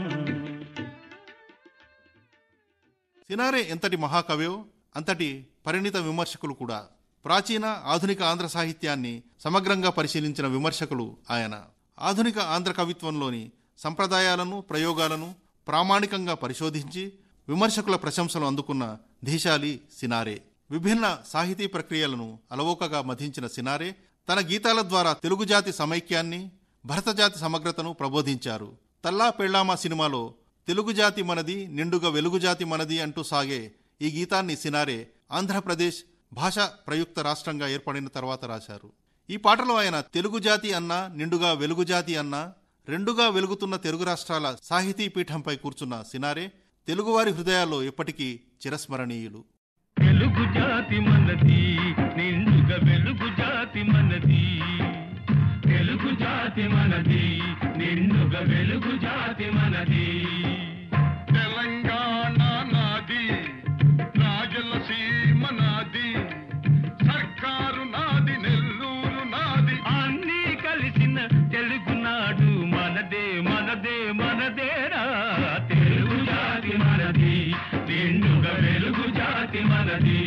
సినారే ఎంతటి మహాకవయో అంతటి పరిణిత విమర్శకులు కూడా ప్రాచీన ఆధునిక ఆంధ్ర సాహిత్యాన్ని సమగ్రంగా పరిశీలించిన విమర్శకులు ఆయన ఆధునిక ఆంధ్ర కవిత్వంలోని సంప్రదాయాలను ప్రయోగాలను ప్రామాణికంగా పరిశోధించి విమర్శకుల ప్రశంసలు అందుకున్న ధీశాలి సినారే విభిన్న సాహితీ ప్రక్రియలను అలవోకగా మధించిన సినారే తన గీతాల ద్వారా తెలుగు జాతి సమైక్యాన్ని భరతజాతి సమగ్రతను ప్రబోధించారు తల్లా పెళ్ళామా సినిమాలో తెలుగు జాతి మనది నిండుగా వెలుగు జాతి మనది అంటూ సాగే ఈ గీతాన్ని సినారే ఆంధ్రప్రదేశ్ భాషా ప్రయుక్త రాష్ట్రంగా ఏర్పడిన తర్వాత రాశారు ఈ పాటలో ఆయన తెలుగు జాతి అన్నా నిండుగా వెలుగు జాతి అన్నా రెండుగా వెలుగుతున్న తెలుగు రాష్ట్రాల సాహితీ పీఠంపై కూర్చున్న సినారే తెలుగువారి హృదయాల్లో ఎప్పటికీ చిరస్మరణీయులు వెలుగు జాతి మనది నిండుగా వెలుగు జాతి మనది తెలుగు జాతి మనది నిండుగా వెలుగు జాతి మనది తెలంగాణ నాది రాజలసీమ నాది సర్కారు నాది నెల్లూరు నాది అన్నీ కలిసిన తెలుగునాడు మనదే మనదే మనదేరా తెలుగు జాతి మనది నిండుగా వెలుగు జాతి మనది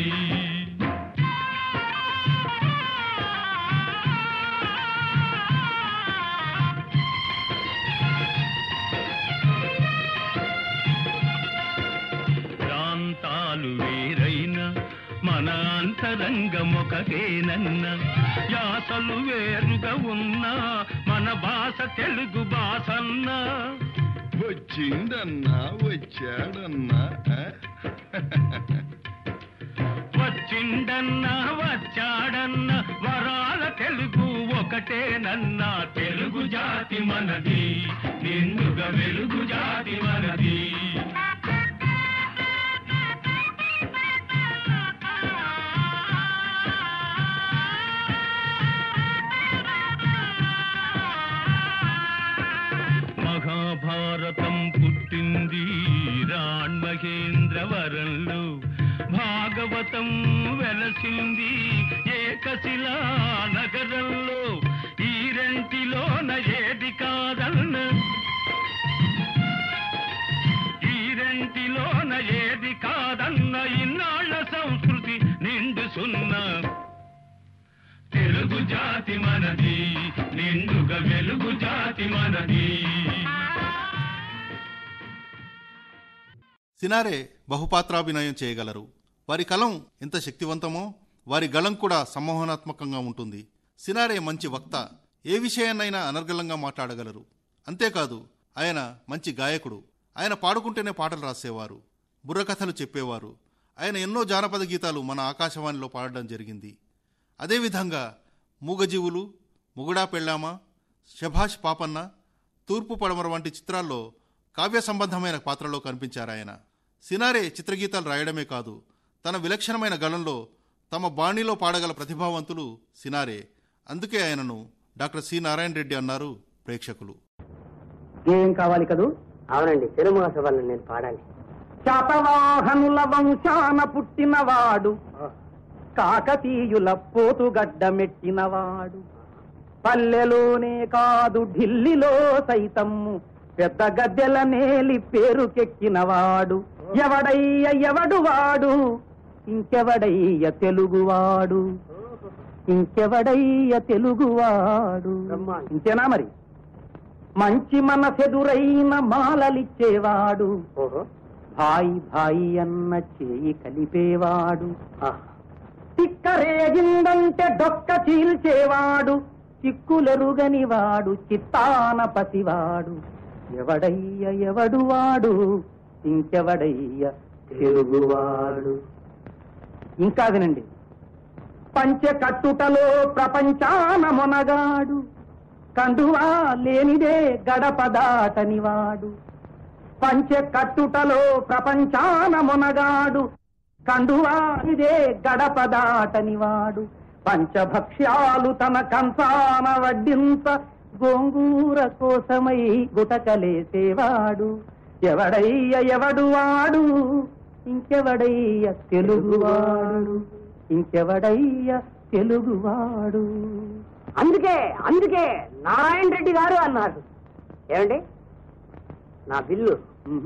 ప్రాంతాలు వేరైన మన అంతరంగమొకటేనన్న యాసలు వేరుగా ఉన్నా మన భాష తెలుగు భాషన్నా వచ్చిందన్నా వచ్చాడన్నా ఆ? వచ్చిండన్నా వచ్చాడన్న వరాల తెలుగు ఒక ఒకటే నన్న తెలుగు జాతి మనది నిండుగా వెలుగు జాతి మనది మహాభారతం పుట్టింది రాణ్ మహేంద్రవరంలో భాగవతం వెలసింది ఏకశిలా నగరంలో ఈ రెంటిలోన ఏది కాదన్న ఈ రెంటిలోన ఏది కాదన్న ఇన్నాళ్ళ సంస్కృతి నిండు సున్నా తెలుగు జాతి మనది నిండుగా వెలుగు జాతి మనది సినారే బహుపాత్రాభినయం చేయగలరు వారి కలం ఎంత శక్తివంతమో వారి గళం కూడా సంమోహనాత్మకంగా ఉంటుంది సినారే మంచి వక్త ఏ విషయాన్నైనా అనర్గళంగా మాట్లాడగలరు అంతేకాదు ఆయన మంచి గాయకుడు ఆయన పాడుకుంటేనే పాటలు రాసేవారు బుర్రకథలు చెప్పేవారు ఆయన ఎన్నో జానపద గీతాలు మన ఆకాశవాణిలో పాడడం జరిగింది అదేవిధంగా మూగజీవులు ముగుడా పెళ్ళామా శభాష్ పాపన్న తూర్పు పడమర వంటి చిత్రాల్లో కావ్య సంబంధమైన పాత్రలో కనిపించారు ఆయన సినారే చిత్రగీతాలు రాయడమే కాదు తన విలక్షణమైన గళంలో తమ బాణీలో పాడగల ప్రతిభావంతులు సినారే అందుకే ఆయనను డాక్టర్ సి నారాయణ రెడ్డి అన్నారు ప్రేక్షకులు ఏం కావాలి కదూ అవునండి తిరుమల సభలను నేను పాడాలి శాతవాహనుల వంశాన పుట్టినవాడు కాకతీయుల పోతుగడ్డ మెట్టినవాడు పల్లెలోనే కాదు ఢిల్లీలో సైతమ్ము పెద్ద గద్దెల నేలి పేరుకెక్కినవాడు ఎవడయ్య ఎవడు వాడు ఇంకెవడయ్య తెలుగువాడు ఇంకెవడయ్య తెలుగువాడు ఇంతేనా మరి మంచి మనసెదురైన మాలలిచ్చేవాడు భాయి భాయి అన్న చేయి కలిపేవాడు తిక్కరేగిందంటే డొక్క చీల్చేవాడు చిక్కులెరుగని వాడు చిత్తాన పసివాడు ఎవడయ్య ఎవడు వాడు ఇంకెవడయ్య తెలుగువాడు ఇంకా వినండి పంచె కట్టుటలో ప్రపంచాన మొనగాడు కండువా లేనిదే గడప దాటని వాడు పంచె కట్టుటలో ప్రపంచాన మొనగాడు కండువా ఇదే గడప దాటని వాడు పంచభక్ష్యాలు తన కంచాన వడ్డించ గోంగూర కోసమై గుటకలేసేవాడు ఎవడయ్య ఎవడు వాడు ఇంకెవడయ్య తెలుగువాడు ఇంకెవడయ్య తెలుగువాడు అందుకే అందుకే నారాయణ రెడ్డి గారు అన్నారు ఏమండి నా బిల్లు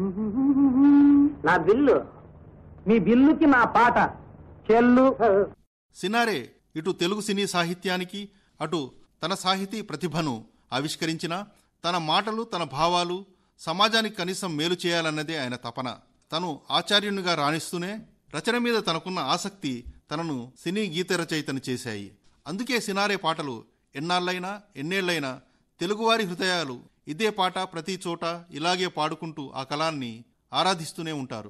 నా బిల్లు మీ బిల్లుకి నా పాట చెల్లు సినారే ఇటు తెలుగు సినీ సాహిత్యానికి అటు తన సాహితీ ప్రతిభను ఆవిష్కరించిన తన మాటలు తన భావాలు సమాజానికి కనీసం మేలు చేయాలన్నదే ఆయన తపన తను ఆచార్యునిగా రాణిస్తూనే రచన మీద తనకున్న ఆసక్తి తనను సినీ గీత రచయితను చేశాయి అందుకే సినారే పాటలు ఎన్నాళ్ళైనా ఎన్నేళ్లైనా తెలుగువారి హృదయాలు ఇదే పాట ప్రతి చోట ఇలాగే పాడుకుంటూ ఆ కళాన్ని ఆరాధిస్తూనే ఉంటారు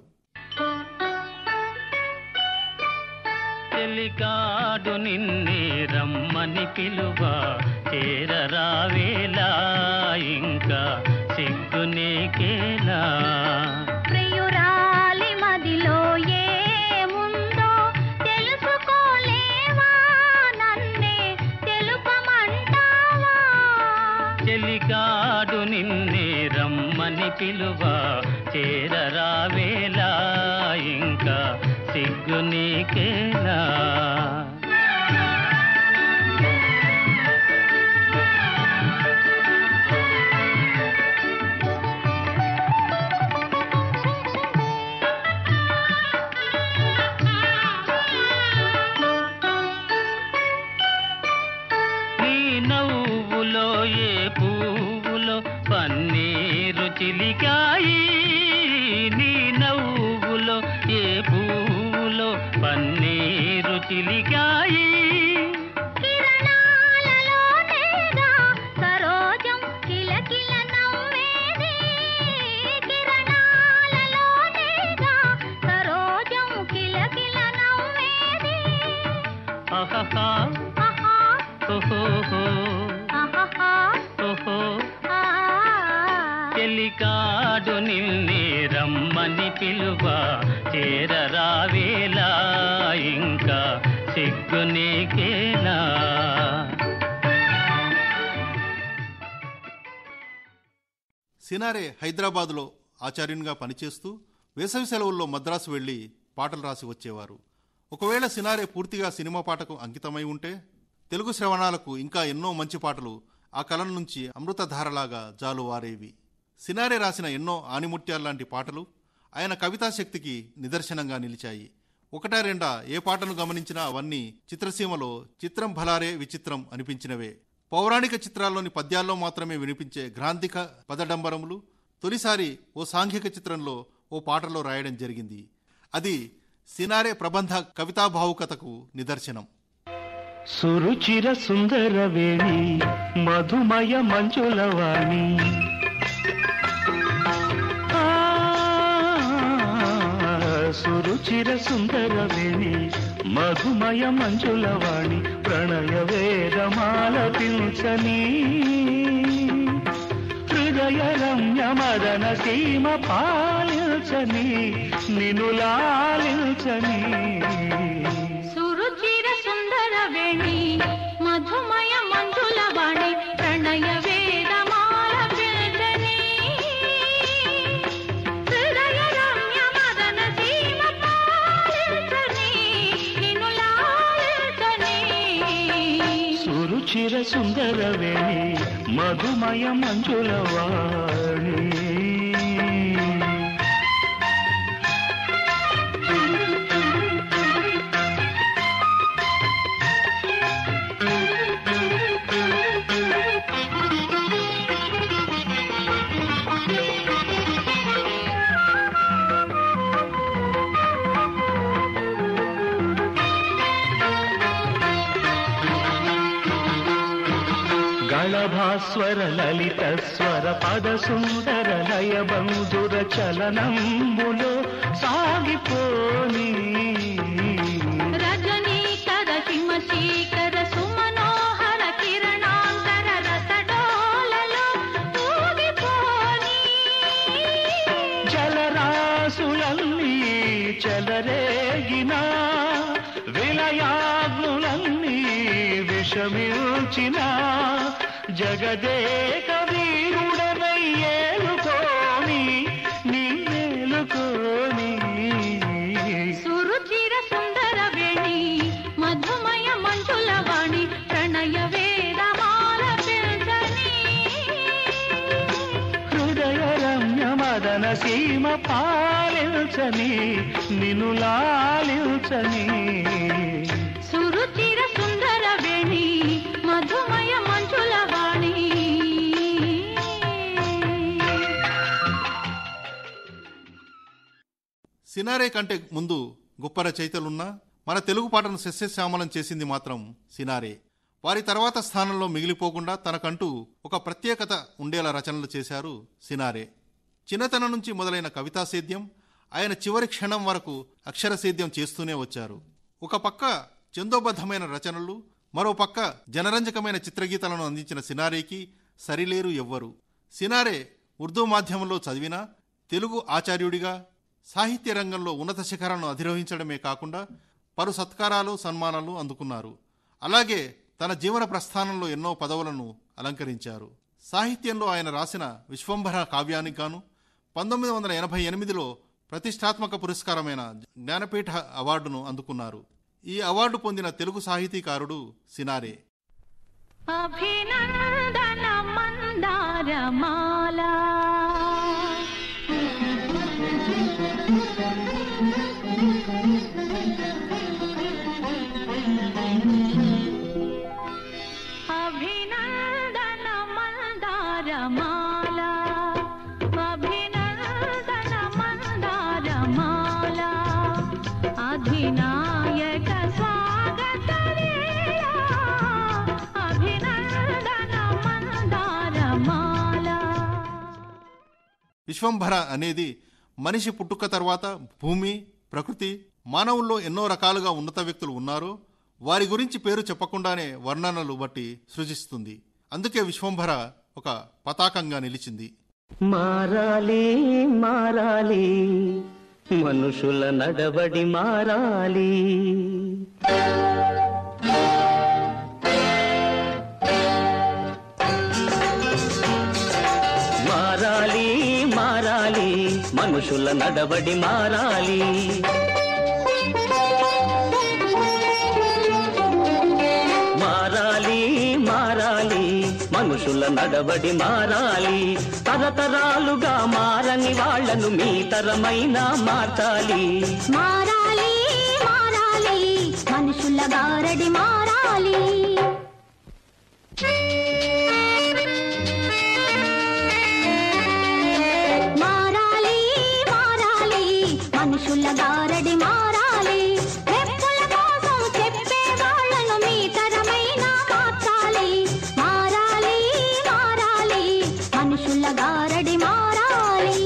చెలికాడు నిన్నే రమ్మని పిలువ చేరరావేలా ఇంకా సిగ్గు నీకేలా ప్రియురాలి మదిలో ఏముందో తెలుసుకోలేవా నన్నే తెలుపమంటావా చెలికాడు నిన్నే రమ్మని పిలువ చేరరావేలా ఇంకా సిగ్గు నీకేలా నీ నవ్వులో ఏ పువ్వులో పన్నీరు చిలికాయి నీ నవ్వులో ఏ పువ్వులో పన్నీరు చిలికాయి కిరణాలలోనేగా సరోజం కిలకిల నవ్వేది కిరణాలలోనేగా సరోజం కిలకిల నవ్వేది ఆహాహా ఆహా ఓహోహో ఆహాహా ఓహో ఆ చెలికాడు నిన్నే రమ్మని పిలువ చేరరావేలా ఇంకా సిగ్గు నీకేనా సినారే హైదరాబాదులో ఆచార్యునిగా పనిచేస్తూ వేసవి సెలవుల్లో మద్రాసు వెళ్లి పాటలు రాసి వచ్చేవారు ఒకవేళ సినారే పూర్తిగా సినిమా పాటకు అంకితమై ఉంటే తెలుగు శ్రవణాలకు ఇంకా ఎన్నో మంచి పాటలు ఆ కలం నుంచి అమృతధారలాగా జాలువారేవి సినారే రాసిన ఎన్నో ఆనిముత్యాల్లాంటి పాటలు ఆయన కవితా శక్తికి నిదర్శనంగా నిలిచాయి ఒకటా రెండా ఏ పాటను గమనించినా అవన్నీ చిత్రసీమలో చిత్రం భలారే విచిత్రం అనిపించినవే పౌరాణిక చిత్రాల్లోని పద్యాల్లో మాత్రమే వినిపించే గ్రాంధిక పదడంబరములు తొలిసారి ఓ సాంఘిక చిత్రంలో ఓ పాటలో రాయడం జరిగింది అది సినారే ప్రబంధ కవితా భావుకతకు నిదర్శనం సురుచిర సుందర వేణి మధుమయ మంజులవాణి ఆ, సురుచిర సుందర వేణి మధుమయ మంజులవాణి ప్రణయ వేదమాల పిల్చని హృదయ రమ్య మదన సీమ పాలించని నిను లాలించని సురుచిర సుందర వేణి మధుమయ మంజుల వాణి ప్రణయ వేదమాల పిల్చని హృదయ రమ్య మదన సీమ పాలించని నిన్ను లాలించని సురుచిర సుందర వేణి మధుమయ మంజుల వాణి గళభాస్వర లలిత స్వర పద సుందర లయ బంధుర చలనంబులో సాగిపోని రజనీకర హిమశీకర సుమనోహర కిరణాంతర రసడోలలో ఊగిపోని జలరాశులన్నీ చెలరేగిన విలయాగ్నులన్నీ విషమిల్చిన జగదేక వీరుడనై ఏలుకోని నిన్నేలుకోని సురుచిర సుందర వేణి మధుమయ మంజుల వాణి ప్రణయ వేదమాల పిల్చని హృదయ రమ్య మదన సీమ పాలించని నిను లాలించని సురుచిర సుందర వేణి మధుమయ మంజుల వాణి సినారే కంటే ముందు గొప్ప రచయితలున్నా మన తెలుగు పాటను సస్యశ్యామలం చేసింది మాత్రం సినారే వారి తర్వాత స్థానంలో మిగిలిపోకుండా తనకంటూ ఒక ప్రత్యేకత ఉండేలా రచనలు చేశారు సినారే చిన్నతనం నుంచి మొదలైన కవితా సేద్యం ఆయన చివరి క్షణం వరకు అక్షర సేద్యం చేస్తూనే వచ్చారు ఒక పక్క చందోబద్ధమైన రచనలు మరో పక్క జనరంజకమైన చిత్రగీతాలను అందించిన సినారేకి సరిలేరు ఎవ్వరు సినారే ఉర్దూ మాధ్యమంలో చదివినా తెలుగు ఆచార్యుడిగా సాహిత్య రంగంలో ఉన్నత శిఖరాలను అధిరోహించడమే కాకుండా పలు సత్కారాలు సన్మానాలు అందుకున్నారు అలాగే తన జీవన ప్రస్థానంలో ఎన్నో పదవులను అలంకరించారు సాహిత్యంలో ఆయన రాసిన విశ్వంభర కావ్యానికి గాను పంతొమ్మిది వందల ఎనభై ఎనిమిదిలో ప్రతిష్టాత్మక పురస్కారమైన జ్ఞానపీఠ అవార్డును అందుకున్నారు ఈ అవార్డు పొందిన తెలుగు సాహితీకారుడు సినారే అభినందన మందారమాల అభినందన మందారమాల అభినందన మందారమాల అధినాయక స్వాగత వేళ అభినందన మందారమాల విశ్వంభర అనేది మనిషి పుట్టుక తర్వాత భూమి ప్రకృతి మానవుల్లో ఎన్నో రకాలుగా ఉన్నత వ్యక్తులు ఉన్నారో వారి గురించి పేరు చెప్పకుండానే వర్ణనలు బట్టి సృజిస్తుంది అందుకే విశ్వంభర ఒక పతాకంగా నిలిచింది మారాలి మారాలి మనుషుల నడవడి మారాలి మారాలి మారాలి మనుషుల నడవడి మారాలి మారాలి మారాలి మనుషుల నడవడి మారాలి తరతరాలుగా మారని వాళ్లను మీ తరమైనా మార్చాలి మారాలి మారాలి మనుషుల గారడి మారాలి మారాలి మారాలి మనుషుల గారడి మారాలి మెప్పుల కోసం చెప్పే వాళ్ళను మీ తరమైన మార్చాలి మారాలి మారాలి మనుషుల గారడి మారాలి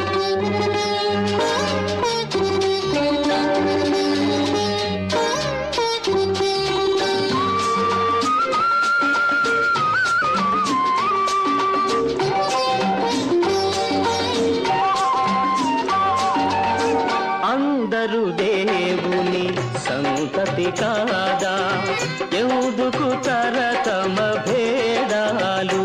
అందరూ దేవుని సంతతి కాదా ఎందుకు తరతమ భేదాలు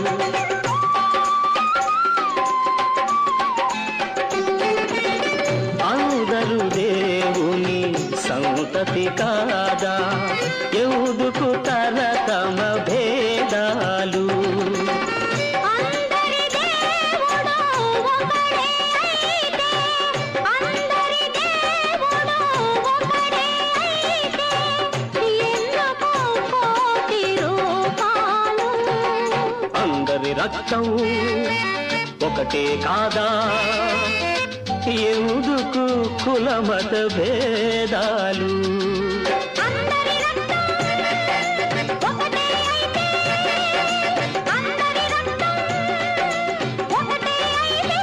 అందరూ దేవుని సంతతి కాదా ఎందుకు తరతమ భేదాలు అందరి దేవుడు ఒకడే అయితే అందరి దేవుడు ఒకడే అయితే ఎందుకు కోటి రూపాలు అందరి రక్తం ఒకటే కాదా ఎందుకు కులమత భేదాలు అందరి రక్తం ఒకటే అయితే అందరి రక్తం ఒకటే అయితే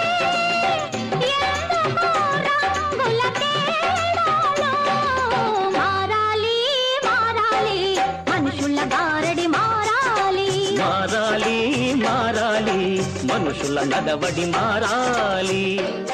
ఎందుకు రంగుల తేడాలు మారాలి మారాలి మనుషుల గారడి మారాలి మారాలి మారాలి మనుషుల నడవడి మారాలి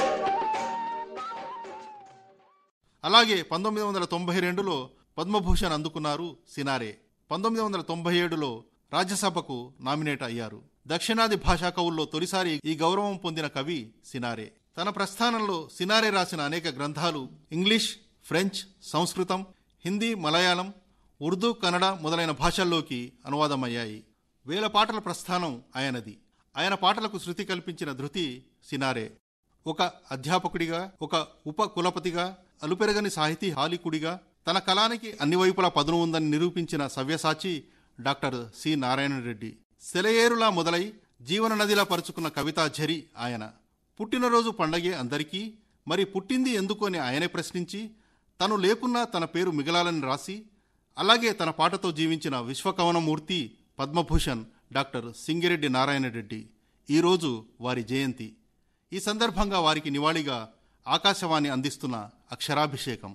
అలాగే పంతొమ్మిది వందల తొంభై రెండులో పద్మభూషణ్ అందుకున్నారు సినారే పంతొమ్మిది వందల తొంభై ఏడులో రాజ్యసభకు నామినేట్ అయ్యారు దక్షిణాది భాషా కవుల్లో తొలిసారి ఈ గౌరవం పొందిన కవి సినారే తన ప్రస్థానంలో సినారే రాసిన అనేక గ్రంథాలు ఇంగ్లీష్ ఫ్రెంచ్ సంస్కృతం హిందీ మలయాళం ఉర్దూ కన్నడ మొదలైన భాషల్లోకి అనువాదమయ్యాయి వేల పాటల ప్రస్థానం ఆయనది ఆయన పాటలకు శృతి కల్పించిన ధృతి సినారే ఒక అధ్యాపకుడిగా ఒక ఉప కులపతిగా అలుపెరగని సాహితీ హాలికుడిగా తన కళానికి అన్ని వైపులా పదును ఉందని నిరూపించిన సవ్యసాచి డాక్టర్ సి నారాయణ రెడ్డి సెలయేరులా మొదలై జీవన నదిలా పరుచుకున్న కవితా ఝరి ఆయన పుట్టినరోజు పండగే అందరికీ మరి పుట్టింది ఎందుకు అని ఆయనే ప్రశ్నించి తను లేకున్నా తన పేరు మిగలాలని రాసి అలాగే తన పాటతో జీవించిన విశ్వకవనమూర్తి పద్మభూషణ్ డాక్టర్ సింగిరెడ్డి నారాయణ రెడ్డి ఈరోజు వారి జయంతి ఈ సందర్భంగా వారికి నివాళిగా ఆకాశవాణి అందిస్తున్న అక్షరాభిషేకం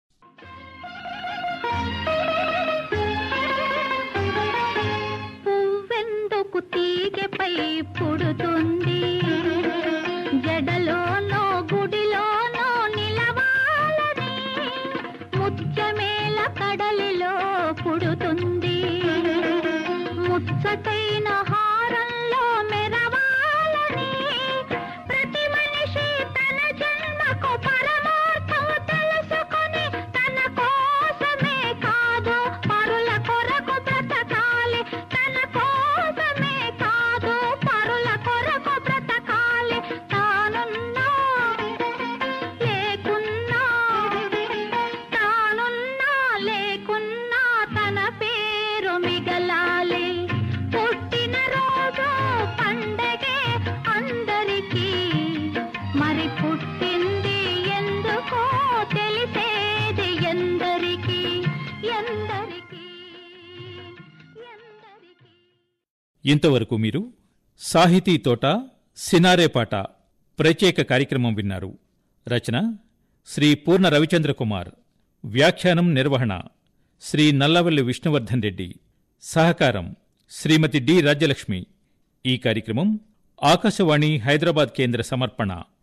పువ్వెందుకు తీగెపై పుడుతుంది జడలోనో గుడిలోనో నిలవాలని ముత్యమేల కడలిలో పుడుతుంది ముచ్చటైన హారంలో మెరవాలని ప్రతి మనిషి తన జన్మకు పరమార్థం తెలుసుకొని తన కోసమే కాదు పరుల కొరకు బ్రతకాలి తన కోసమే కాదు పరుల కొరకు బ్రతకాలి తానున్నా లేకున్నా తానున్నా లేకున్నా తన పేరు మిగలాలి పుట్టిన రోజు పండగే అందరికీ మరి పుట్టింది ఎందుకో తెలిసేది ఎందరికీ ఎందరికీ ఇంతవరకు మీరు సాహితీ తోట సినారే పాట ప్రత్యేక కార్యక్రమం విన్నారు రచన శ్రీ పూర్ణ రవిచంద్ర కుమార్ వ్యాఖ్యానం నిర్వహణ శ్రీ నల్లవల్లి విష్ణువర్ధన్ రెడ్డి సహకారం శ్రీమతి డి రాజ్యలక్ష్మి ఈ కార్యక్రమం ఆకాశవాణి హైదరాబాద్ కేంద్ర సమర్పణ